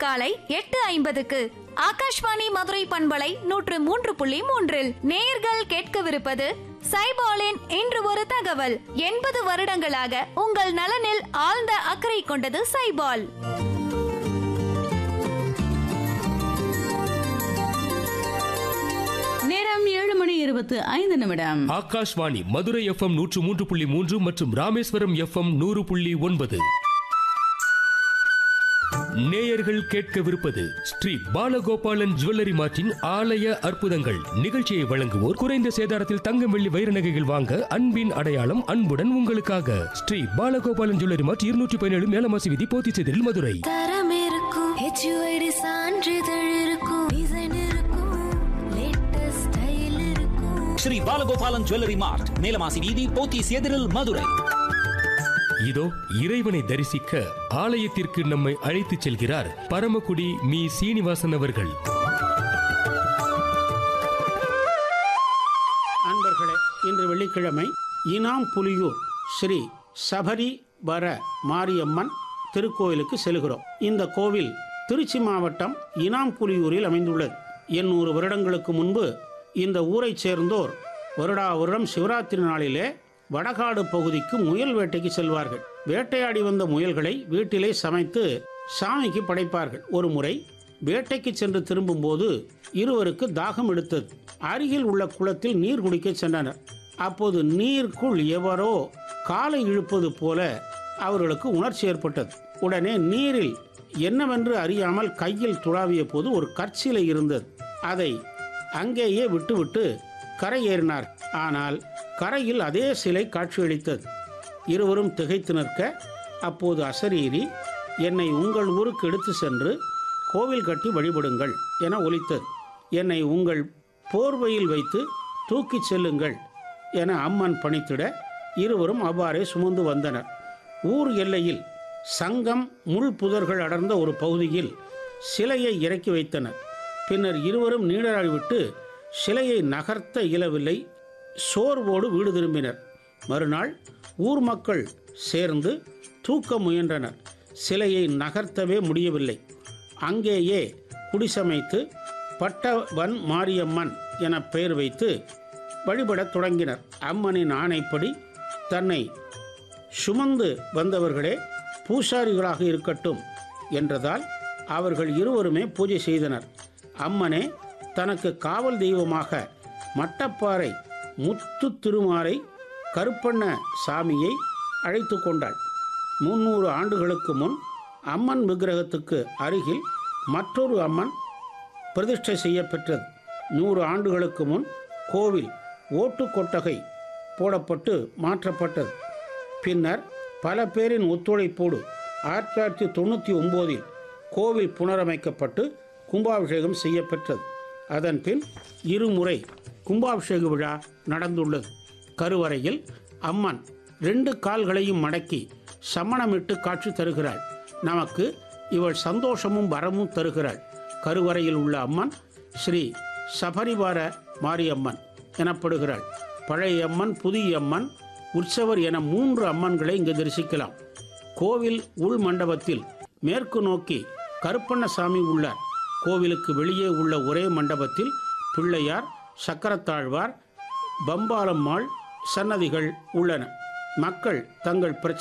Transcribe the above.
காலை எட்டு ஐம்பதுக்கு ஆகாஷ்வாணி மதுரை பண்பலை நூற்று மூன்று புள்ளி மூன்றில் நேயர்கள் கேட்கவிருப்பது சைபாலின் இன்று ஒரு தகவல் எண்பது வருடங்களாக உங்கள் நலனில் ஆழ்ந்த அக்கறை கொண்டது சைபால் நேரம் ஏழு மணி இருபத்து ஐந்து நிமிடம் ஆகாஷ்வாணி மதுரை எஃப்எம் நூற்று மூன்று புள்ளி மூன்று மற்றும் ராமேஸ்வரம் எஃப்எம் நூறு புள்ளி ஒன்பது நேயர்கள் கேட்கவிருப்பது ஸ்ரீ பாலகோபாலன் ஜுவல்லரி மார்ட்டின் ஆலய அற்புதங்கள் நிகழ்ச்சியை வழங்குவோர் குறைந்த சேதாரத்தில் தங்கம் வெள்ளி வைர நகைகள் வாங்க அன்பின் அடையாளம் அன்புடன் உங்களுக்காக ஸ்ரீ பாலகோபாலன் ஜுவல்லரி மார்ட் இருநூற்றி பதினேழு மேலமாசி விதி போத்திச்செதில் மதுரை தரம் இருக்கும் ஹெச்யூஐடி சான்றிதழ் இருக்கும் டிசைன் இருக்கும் லேட்டஸ்ட் ஸ்டைல் இருக்கும் ஸ்ரீ பாலகோபாலன் ஜுவல்லரி மார்ட் மேலமாசி வீதி போத்தீஸ் எதிரில் மதுரை இதோ இறைவனை தரிசிக்க ஆலயத்திற்கு நம்மை அழைத்துச் செல்கிறார் பரமக்குடி மீ சீனிவாசன் அவர்கள் அன்பர்களே இன்று வெள்ளிக்கிழமை இனாம் புலியூர் ஸ்ரீ சபரி வர மாரியம்மன் திருக்கோயிலுக்கு செல்கிறோம் இந்த கோவில் திருச்சி மாவட்டம் இனாம் புலியூரில் அமைந்துள்ளது எண்ணூறு வருடங்களுக்கு முன்பு இந்த ஊரைச் சேர்ந்தோர் வருடா வருடம் சிவராத்திரி நாளிலே வடகாடு பகுதிக்கு முயல் வேட்டைக்கு செல்வார்கள் வேட்டையாடி வந்த முயல்களை வீட்டிலே சமைத்து சாமிக்கு படைப்பார்கள் ஒரு முறை வேட்டைக்கு சென்று திரும்பும்போது இருவருக்கு தாகம் எடுத்தது அருகில் உள்ள குளத்தில் நீர் குடிக்க சென்றனர் அப்போது நீருக்குள் எவரோ காலை இழுப்பது போல அவர்களுக்கு உணர்ச்சி ஏற்பட்டது உடனே நீரில் என்னவென்று அறியாமல் கையில் துளாவிய போது ஒரு கற்சிலை இருந்தது அதை அங்கேயே விட்டுவிட்டு கரையேறினார் ஆனால் கரையில் அதே சிலை காட்சியளித்தது இருவரும் திகைத்து நிற்க அப்போது அசரீரி என்னை உங்கள் ஊருக்கு எடுத்து சென்று கோவில் கட்டி வழிபடுங்கள் என ஒலித்தது என்னை உங்கள் போர்வையில் வைத்து தூக்கிச் செல்லுங்கள் என அம்மன் பணித்திட இருவரும் அவ்வாறே சுமந்து வந்தனர் ஊர் எல்லையில் சங்கம் முள் புதர்கள் அடர்ந்த ஒரு பகுதியில் சிலையை இறக்கி வைத்தனர் பின்னர் இருவரும் நீடராய் விட்டு சிலையை நகர்த்த இயலவில்லை சோர்வோடு வீடு திரும்பினர் மறுநாள் ஊர் மக்கள் சேர்ந்து தூக்க முயன்றனர் சிலையை நகர்த்தவே முடியவில்லை அங்கேயே குடிசமைத்து பட்டவன் மாரியம்மன் என பெயர் வைத்து வழிபடத் தொடங்கினர் அம்மனின் ஆணைப்படி தன்னை சுமந்து வந்தவர்களே பூசாரிகளாக இருக்கட்டும் என்றதால் அவர்கள் இருவருமே பூஜை செய்தனர் அம்மனே தனக்கு காவல் தெய்வமாக மட்டப்பாறை முத்து திருமாலை கருப்பண்ண சாமியை அழைத்து கொண்டாள் முன்னூறு ஆண்டுகளுக்கு முன் அம்மன் விக்கிரகத்துக்கு அருகில் மற்றொரு அம்மன் பிரதிஷ்டை செய்யப்பெற்றது நூறு ஆண்டுகளுக்கு முன் கோவில் ஓட்டு கொட்டகை போடப்பட்டு மாற்றப்பட்டது பின்னர் பல பேரின் ஒத்துழைப்போடு ஆயிரத்தி தொள்ளாயிரத்தி தொண்ணூற்றி ஒம்போதில் கோவில் புனரமைக்கப்பட்டு கும்பாபிஷேகம் செய்யப்பெற்றது அதன் பின் இருமுறை கும்பாபிஷேக விழா நடந்துள்ளது கருவறையில் அம்மன் ரெண்டு கால்களையும் மடக்கி சமணமிட்டு காட்சி தருகிறாள் நமக்கு இவள் சந்தோஷமும் வரமும் தருகிறாள் கருவறையில் உள்ள அம்மன் ஸ்ரீ சபரிவார மாரியம்மன் எனப்படுகிறாள் பழைய அம்மன் புதிய அம்மன் உற்சவர் என மூன்று அம்மன்களை இங்கு தரிசிக்கலாம் கோவில் உள் மண்டபத்தில் மேற்கு நோக்கி கருப்பண்ணசாமி உள்ளார் கோவிலுக்கு வெளியே உள்ள ஒரே மண்டபத்தில் பிள்ளையார் சக்கரத்தாழ்வார் பம்பாலம்மாள் சன்னதிகள் உள்ளன மக்கள் தங்கள் பிரச்சனை